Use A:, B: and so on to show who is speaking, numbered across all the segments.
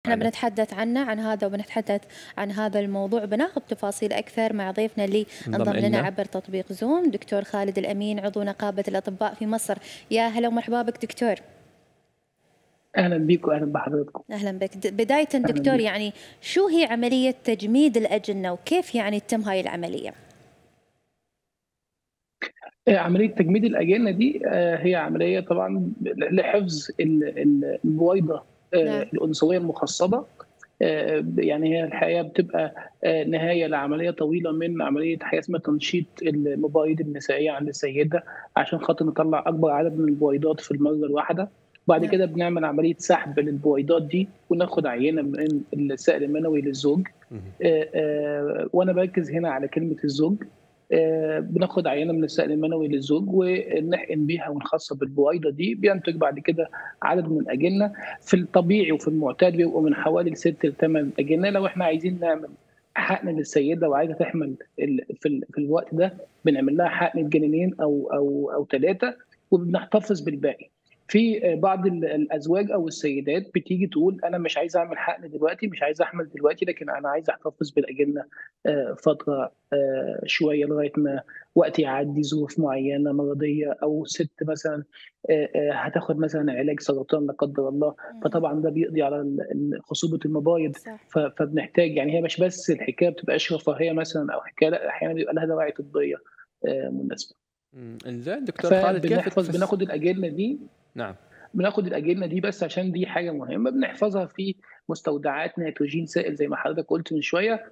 A: احنا بنتحدث عنه عن هذا وبنتحدث عن هذا الموضوع بناخذ تفاصيل اكثر مع ضيفنا اللي انضم لنا عبر تطبيق زوم دكتور خالد الامين عضو نقابه الاطباء في مصر يا هلا ومرحبا بك دكتور
B: اهلا بك واهلا بحضراتكم
A: اهلا بك بدايه دكتور يعني شو هي عمليه تجميد الاجنه وكيف يعني تتم هاي العمليه
B: عمليه تجميد الاجنه دي هي عمليه طبعا لحفظ البويضه نعم. الانثويه المخصبه يعني هي الحقيقه بتبقى نهايه لعمليه طويله من عمليه حاجه اسمها تنشيط المبايض النسائيه عند السيده عشان خاطر نطلع اكبر عدد من البويضات في المره الواحده بعد كده بنعمل عمليه سحب للبويضات دي وناخد عينه من السائل المنوي للزوج وانا بركز هنا على كلمه الزوج بناخد عينه من السائل المنوي للزوج ونحقن بيها ونخصب بالبويضه دي بينتج بعد كده عدد من الاجنه في الطبيعي وفي المعتاد بيبقوا من حوالي ست لثمان اجنه لو احنا عايزين نعمل حقن للسيده وعايزه تحمل في, في الوقت ده بنعمل لها حقن جنينين او او او ثلاثه وبنحتفظ بالباقي في بعض الازواج او السيدات بتيجي تقول انا مش عايز اعمل حقن دلوقتي مش عايز احمل دلوقتي لكن انا عايز احتفظ بالاجنه فتره شويه لغايه ما وقت يعدي ظروف معينه مرضيه او ست مثلا هتاخد مثلا علاج سرطان لا قدر الله فطبعا ده بيقضي على خصوبه المبايض فبنحتاج يعني هي مش بس الحكايه ما بتبقاش رفاهيه مثلا او حكايه لا احيانا بيبقى لها دواعي طبيه مناسبه.
A: انزين دكتور خالد كيف
B: بناخد الاجنه دي
A: نعم
B: بناخد الاجنه دي بس عشان دي حاجه مهمه بنحفظها في مستودعات نيتروجين سائل زي ما حضرتك قلت من شويه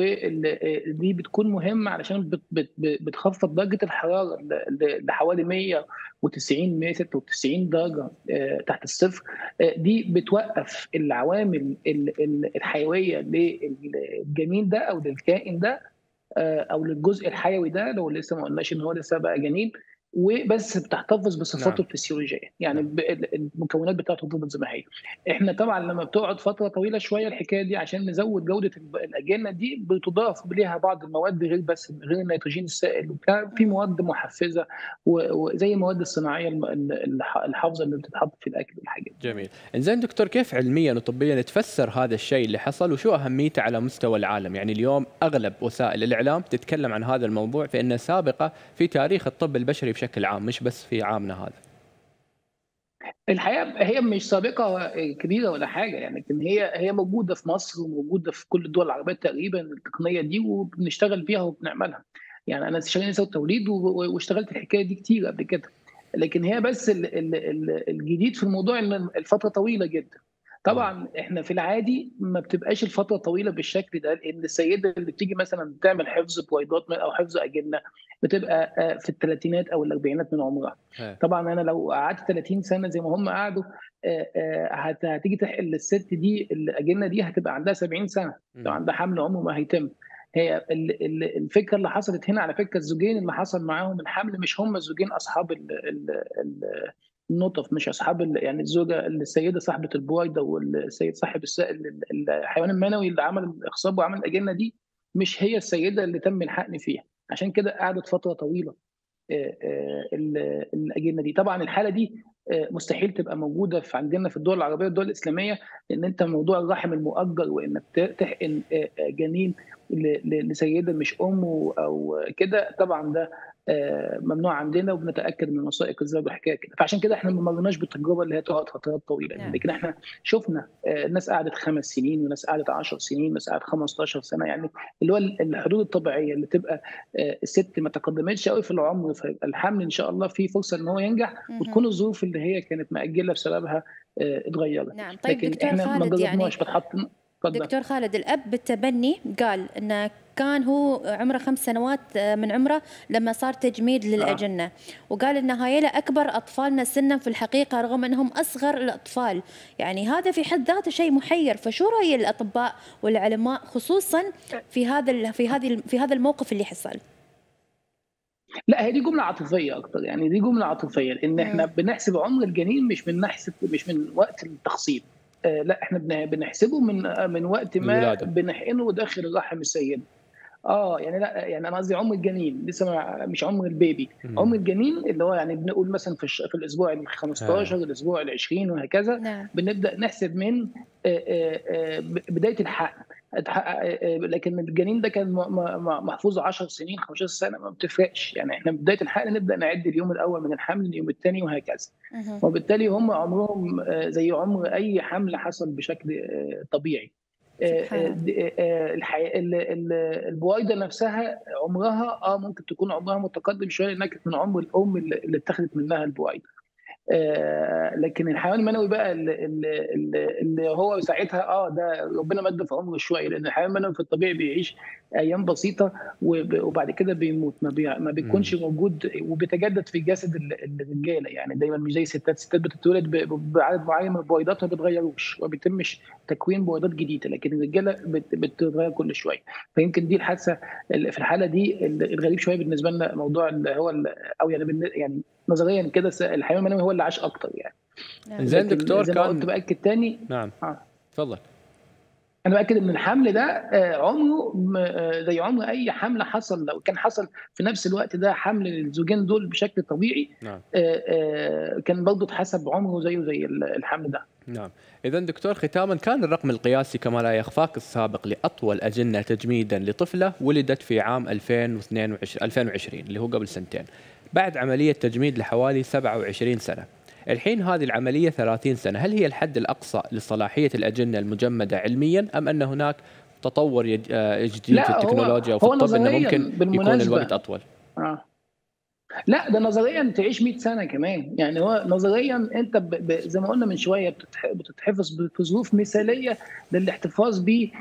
B: ودي بتكون مهمه علشان بت بت بتخفض درجه الحراره لحوالي 190 196 درجه تحت الصفر دي بتوقف العوامل الحيويه للجنين ده او للكائن ده او للجزء الحيوي ده لو لسه ما قلناش ان هو لسه بقى جنين وبس بتحتفظ بصفاته نعم. الفسيولوجيه يعني المكونات بتاعته تفضل زي ما هي احنا طبعا لما بتقعد فتره طويله شويه الحكايه دي عشان نزود جوده الاجنه دي بتضاف ليها بعض المواد غير بس غير النيتروجين السائل وبتاع في مواد محفزه وزي المواد الصناعيه الحافظه اللي بتتحط في الاكل والحاجات
A: جميل انزين دكتور كيف علميا وطبيا تفسر هذا الشيء اللي حصل وشو اهميته على مستوى العالم يعني اليوم اغلب وسائل الاعلام تتكلم عن هذا الموضوع فانه سابقه في تاريخ الطب البشري بشكل عام مش بس في عامنا هذا
B: الحقيقه هي مش سابقه كبيره ولا حاجه يعني لكن هي هي موجوده في مصر وموجوده في كل الدول العربيه تقريبا التقنيه دي وبنشتغل فيها وبنعملها يعني انا شغال نساء التوليد واشتغلت الحكايه دي كتير قبل كده لكن هي بس الجديد في الموضوع ان الفتره طويله جدا طبعا احنا في العادي ما بتبقاش الفتره طويله بالشكل ده لان السيده اللي بتيجي مثلا تعمل حفظ بويضات او حفظ اجنه بتبقى في الثلاثينات او الاربعينات من عمرها طبعا انا لو قعدت 30 سنه زي ما هم قعدوا هتيجي تحقن للست دي الاجنه دي هتبقى عندها 70 سنه لو عندها حمل عمره ما هيتم هي الفكره اللي حصلت هنا على فكره الزوجين اللي حصل معاهم الحمل مش هم الزوجين اصحاب ال ال ال النطف مش اصحاب يعني الزوجه السيده صاحبه البويضه والسيد صاحب السائل الحيوان المنوي اللي عمل الاخصاب وعمل الاجنه دي مش هي السيده اللي تم الحقن فيها عشان كده قعدت فتره طويله الاجنه دي طبعا الحاله دي مستحيل تبقى موجوده في عندنا في الدول العربيه والدول الاسلاميه لان انت موضوع الرحم المؤجر وانك تحقن جنين لسيده مش ام او كده طبعا ده ممنوع عندنا وبنتاكد من وثائق الزواج وحكايه كده فعشان كده احنا ما مرناش بالتجربه اللي هي تقعد فترات طويله يعني. لكن احنا شفنا ناس قعدت خمس سنين وناس قعدت 10 سنين وناس قعدت 15 سنه يعني اللي هو الحدود الطبيعيه اللي تبقى الست ما تقدمتش قوي في العمر فيبقى الحمل ان شاء الله فيه فرصه ان هو ينجح وتكون الظروف اللي هي كانت ماجله بسببها اتغيرت
A: نعم طيب
B: لكن
A: دكتور
B: احنا ما
A: خالد يعني
B: جربناش بتحط
A: دكتور خالد الاب بالتبني قال انه كان هو عمره خمس سنوات من عمره لما صار تجميد للاجنه آه. وقال ان هايلا اكبر اطفالنا سنا في الحقيقه رغم انهم اصغر الاطفال يعني هذا في حد ذاته شيء محير فشو راي الاطباء والعلماء خصوصا في هذا في هذه في هذا الموقف اللي حصل
B: لا هي دي جمله عاطفيه اكتر يعني دي جمله عاطفيه لان احنا بنحسب عمر الجنين مش من نحسب مش من وقت التخصيب آه لا احنا بنحسبه من من وقت ما بنحقنه داخل الرحم السيد اه يعني لا يعني انا قصدي عمر الجنين لسه مش عمر البيبي
C: مم.
B: عمر الجنين اللي هو يعني بنقول مثلا في, الش... في الاسبوع ال 15 الاسبوع ال 20 وهكذا
A: نعم
B: بنبدا نحسب من آه، آه، آه، بدايه الحقن اتحقق- آه، لكن الجنين ده كان م- م- محفوظ 10 سنين 15 سنه ما بتفرقش يعني احنا بدايه الحقن نبدا نعد اليوم الاول من الحمل اليوم الثاني وهكذا
A: مهم.
B: وبالتالي هم عمرهم آه، زي عمر اي حمل حصل بشكل آه، طبيعي آه،
A: سبحان
B: آه،
A: الله.
B: د- آه، الحي... ال- ال- البويضه نفسها عمرها اه ممكن تكون عمرها متقدم شويه لانها كانت من عمر الام اللي اللي اتخذت منها البويضه آه، لكن الحيوان المنوي بقى اللي, اللي, اللي هو ساعتها اه ده ربنا مد في عمره شويه لان الحيوان المنوي في الطبيعي بيعيش ايام بسيطه وب- وبعد كده بيموت ما, بي ما بيكونش موجود وبيتجدد في جسد ال- الرجاله يعني دايما مش زي الستات الستات بتتولد ب- بعدد معين من البويضات ما بتتغيروش وما بيتمش تكوين بويضات جديده لكن الرجاله بت- بتتغير كل شويه فيمكن دي الحادثه اللي في الحاله دي الغريب شويه بالنسبه لنا موضوع اللي هو ال- او يعني بالن- يعني نظريا كده س- الحيوان المنوي هو اللي عاش اكتر يعني
A: نعم.
C: زين
B: لكن
C: دكتور
B: زي ما قلت
C: كان
B: باكد تاني
C: نعم
B: آه.
C: تفضل
B: انا باكد ان الحمل ده آه، عمره م- آه، زي عمر اي حمل حصل لو كان حصل في نفس الوقت ده حمل للزوجين دول بشكل طبيعي
C: نعم
B: آه، آه، كان برضه اتحسب عمره زيه زي ال- الحمل ده
C: نعم إذا دكتور ختاما كان الرقم القياسي كما لا يخفاك السابق لأطول أجنة تجميدا لطفلة ولدت في عام 2022 2020 اللي هو قبل سنتين بعد عملية تجميد لحوالي 27 سنة الحين هذه العملية 30 سنة هل هي الحد الأقصى لصلاحية الأجنة المجمدة علميا أم أن هناك تطور يج- آه، جديد
B: لا،
C: في
B: هو-
C: التكنولوجيا وفي
B: هو
C: الطب أنه
B: نظرياً
C: ممكن يكون
B: بالمناسبة-
C: الوقت أطول
B: اه لا ده نظريا تعيش 100 سنه كمان يعني هو نظريا انت ب... ب... زي ما قلنا من شويه بتتح... بتتحفظ في ظروف مثاليه للاحتفاظ ب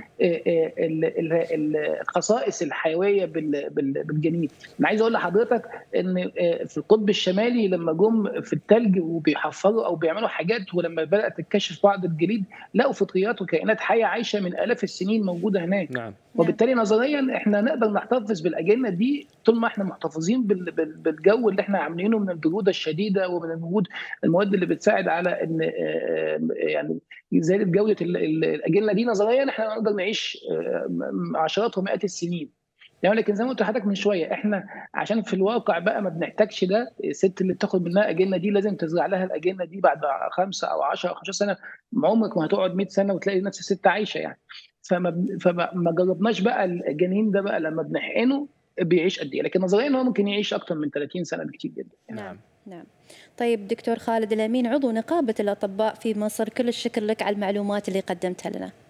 B: الخصائص الحيويه بال... بال... بالجنين انا عايز اقول لحضرتك ان آه، في القطب الشمالي لما جم في الثلج وبيحفروا او بيعملوا حاجات ولما بدات تكتشف بعض الجليد لقوا فطريات وكائنات حيه عايشه من الاف السنين موجوده هناك
C: نعم
B: وبالتالي نظريا احنا نقدر نحتفظ بالاجنه دي طول ما احنا محتفظين بال- بال- بالجو اللي احنا عاملينه من البروده الشديده ومن وجود المواد اللي بتساعد على ان آه، يعني زياده جوده ال- ال- الاجنه دي نظريا احنا نقدر نعيش آه، م- عشرات ومئات السنين يعني لكن زي ما قلت لحضرتك من شويه احنا عشان في الواقع بقى ما بنحتاجش ده الست اللي بتاخد منها اجنه دي لازم تزرع لها الاجنه دي بعد خمسه او 10 او 15 سنه عمرك ما هتقعد 100 سنه وتلاقي نفس الست عايشه يعني فما فما ما جربناش بقى الجنين ده بقى لما بنحقنه بيعيش قد ايه لكن نظريا هو ممكن يعيش اكتر من 30 سنه بكتير جدا
A: نعم نعم طيب دكتور خالد الأمين عضو نقابة الأطباء في مصر كل الشكر لك على المعلومات اللي قدمتها لنا